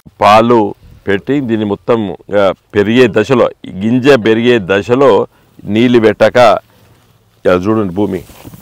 పాలు పెట్టి దీన్ని మొత్తం ఆ, పెరిగే దశలో ఈ గింజ పెరిగే దశలో నీళ్ళు పెట్టక ఇలా చూడండి భూమి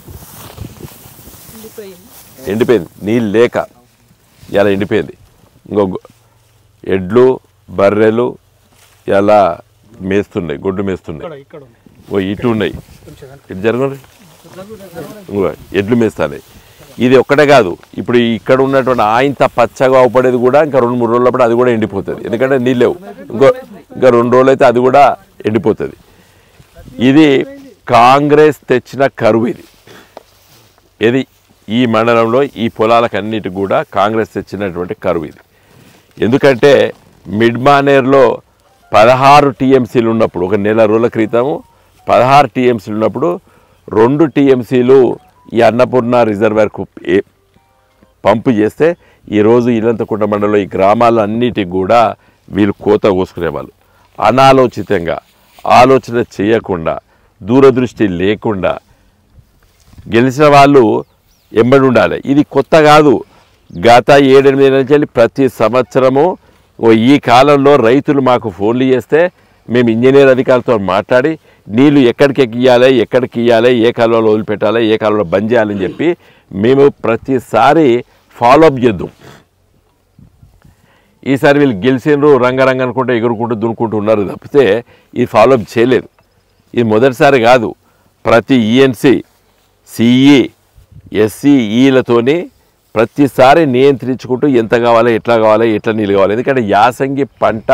ఎండిపోయింది నీళ్ళు లేక ఇలా ఎండిపోయింది ఇంకో గొ- ఎడ్లు బర్రెలు ఇలా మేస్తున్నాయి గొడ్డు మేస్తున్నాయి ఓ ఇటు ఉన్నాయి ఇటు జరగండి ఇంకో ఎడ్లు మేస్తాయి ఇది ఒక్కటే కాదు ఇప్పుడు ఇక్కడ ఉన్నటువంటి ఆయంత పచ్చగా అవపడేది కూడా ఇంకా రెండు మూడు రోజులప్పుడు అది కూడా ఎండిపోతుంది ఎందుకంటే నీళ్ళు లేవు ఇంకో ఇంకా రెండు రోజులు అయితే అది కూడా ఎండిపోతుంది ఇది కాంగ్రెస్ తెచ్చిన కరువు ఇది ఇది ఈ మండలంలో ఈ పొలాలకన్నిటికి కూడా కాంగ్రెస్ తెచ్చినటువంటి కరువు ఇది ఎందుకంటే మిడ్ మానేర్లో పదహారు టీఎంసీలు ఉన్నప్పుడు ఒక నెల రోజుల క్రితము పదహారు టీఎంసీలు ఉన్నప్పుడు రెండు టీఎంసీలు ఈ అన్నపూర్ణ రిజర్వాయర్కు ఏ- పంపు చేస్తే ఈరోజు ఇల్లంతకుంట మండలంలో ఈ గ్రామాలన్నిటికి కూడా వీళ్ళు కోత కోసుకునేవాళ్ళు అనాలోచితంగా ఆలోచన చేయకుండా దూరదృష్టి లేకుండా గెలిచిన వాళ్ళు ఎంబడి ఉండాలి ఇది కొత్త కాదు గత ఏడెనిమిది నెలల నుంచి ప్రతి సంవత్సరము ఓ ఈ కాలంలో రైతులు మాకు ఫోన్లు చేస్తే మేము ఇంజనీర్ అధికారులతో మాట్లాడి నీళ్లు ఎక్కడికి ఎక్కియాలి ఎక్కడికి ఇవ్వాలి ఏ కాలంలో వదిలిపెట్టాలి ఏ కాలంలో బంద్ చేయాలని చెప్పి మేము ప్రతిసారి ఫాలోఅప్ చేద్దాం ఈసారి వీళ్ళు గెలిచిండ్రు రంగరంగ అనుకుంటూ ఎగురుకుంటూ దునుకుంటూ ఉన్నారు తప్పితే ఇది ఫాలోఅప్ చేయలేదు ఇది మొదటిసారి కాదు ప్రతి ఈఎన్సి సిఈ ఎస్సీఈలతోని ప్రతిసారి నియంత్రించుకుంటూ ఎంత కావాలి ఎట్లా కావాలి ఎట్లా నీళ్ళు కావాలి ఎందుకంటే యాసంగి పంట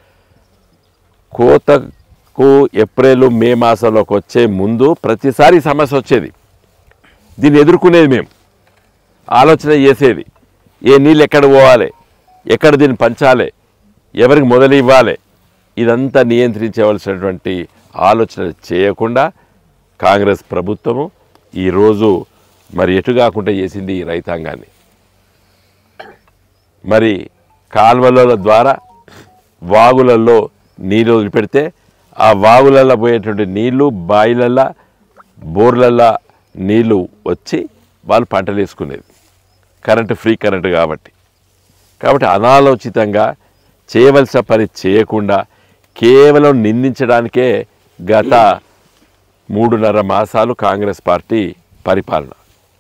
కోతకు ఏప్రిల్ మే మాసంలోకి వచ్చే ముందు ప్రతిసారి ఈ సమస్య వచ్చేది దీన్ని ఎదుర్కొనేది మేము ఆలోచన చేసేది ఏ నీళ్ళు ఎక్కడ పోవాలి ఎక్కడ దీన్ని పంచాలి ఎవరికి మొదలు ఇవ్వాలి ఇదంతా నియంత్రించవలసినటువంటి ఆలోచన చేయకుండా కాంగ్రెస్ ప్రభుత్వము ఈరోజు మరి ఎటు కాకుండా చేసింది ఈ రైతాంగాన్ని మరి కాల్వల ద్వారా వాగులలో నీళ్ళు వదిలిపెడితే ఆ వాగులలో పోయేటువంటి నీళ్లు బాయిలల్లో బోర్లల్లో నీళ్లు వచ్చి వాళ్ళు పంటలు వేసుకునేది కరెంటు ఫ్రీ కరెంటు కాబట్టి కాబట్టి అనాలోచితంగా చేయవలసిన పని చేయకుండా కేవలం నిందించడానికే గత మూడున్నర మాసాలు కాంగ్రెస్ పార్టీ పరిపాలన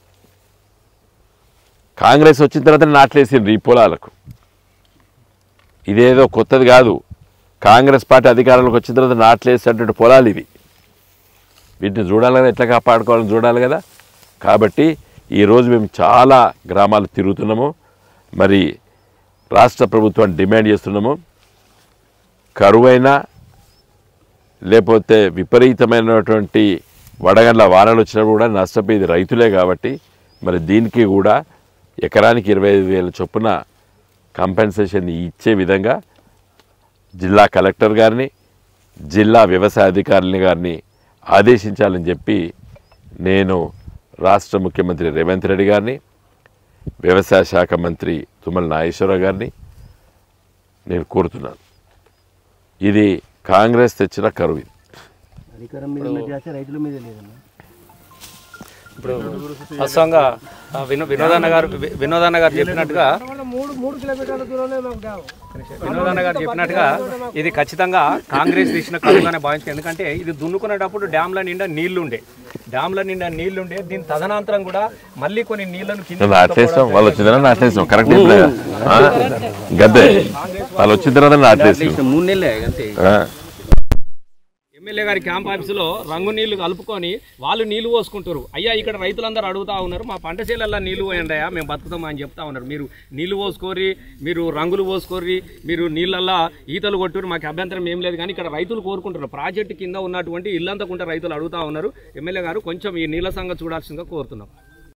కాంగ్రెస్ వచ్చిన తర్వాత నాట్లేసిండ్రు ఈ పొలాలకు ఇదేదో కొత్తది కాదు కాంగ్రెస్ పార్టీ అధికారంలోకి వచ్చిన తర్వాత నాట్లేసేటువంటి పొలాలు ఇవి వీటిని చూడాలి కదా ఎట్లా కాపాడుకోవాలని చూడాలి కదా కాబట్టి ఈరోజు మేము చాలా గ్రామాలు తిరుగుతున్నాము మరి రాష్ట్ర ప్రభుత్వాన్ని డిమాండ్ చేస్తున్నాము కరువైనా లేకపోతే విపరీతమైనటువంటి వడగండ్ల వానలు వచ్చినప్పుడు కూడా నష్టపోయేది రైతులే కాబట్టి మరి దీనికి కూడా ఎకరానికి ఇరవై ఐదు వేల చొప్పున కంపెన్సేషన్ ఇచ్చే విధంగా జిల్లా కలెక్టర్ గారిని జిల్లా వ్యవసాయ అధికారులని గారిని ఆదేశించాలని చెప్పి నేను రాష్ట్ర ముఖ్యమంత్రి రేవంత్ రెడ్డి గారిని వ్యవసాయ శాఖ మంత్రి తుమ్మల నాగేశ్వరరావు గారిని నేను కోరుతున్నాను ఇది కాంగ్రెస్ తెచ్చిన కరువు ఇది అధికారం మీద ఉన్నది చేస్తే రైతుల మీద లేదన్న ఇప్పుడు వాస్తవంగా ఆ, వినో వినోదన్న గారు వి- వినోదన్న గారు చెప్పినట్టుగా వినోదన్న గారు చెప్పినట్టుగా ఇది ఖచ్చితంగా కాంగ్రెస్ తీసిన కరువుగానే భావించింది ఎందుకంటే ఇది దున్నుకునేటప్పుడు డ్యాంల నిండా నీళ్లు ఉండే డ్యాంల నిండా నీళ్లు ఉండే దీని తదనంతరం కూడా మళ్ళీ కొన్ని నీళ్లను కింద నాట్లేస్తాం వాళ్ళు వచ్చిన తర్వాత నాట్లేస్తాం కరెక్ట్ గద్దే వాళ్ళు వచ్చిన తర్వాత నాట్లేస్తాం మూడు నెలలే అంతే ఆ. ఎమ్మెల్యే గారి క్యాంప్ ఆఫీసులో రంగు నీళ్లు కలుపుకొని వాళ్ళు నీళ్లు పోసుకుంటారు అయ్యా ఇక్కడ రైతులందరూ అడుగుతా ఉన్నారు మా పంట చేలల్లో నీళ్లు పోయండి అయ్యా మేము బతుకుతాం అని చెప్తా ఉన్నారు మీరు నీళ్లు పోసుకోరి మీరు రంగులు పోసుకోరి మీరు నీళ్ళల్లో ఈతలు కొట్టురు మాకు అభ్యంతరం ఏం లేదు కానీ ఇక్కడ రైతులు కోరుకుంటున్నారు ప్రాజెక్టు కింద ఉన్నటువంటి ఇల్లంతకుంట రైతులు అడుగుతా ఉన్నారు ఎమ్మెల్యే గారు కొంచెం ఈ నీళ్ళ సంగతి చూడాల్సిందిగా కోరుతున్నాం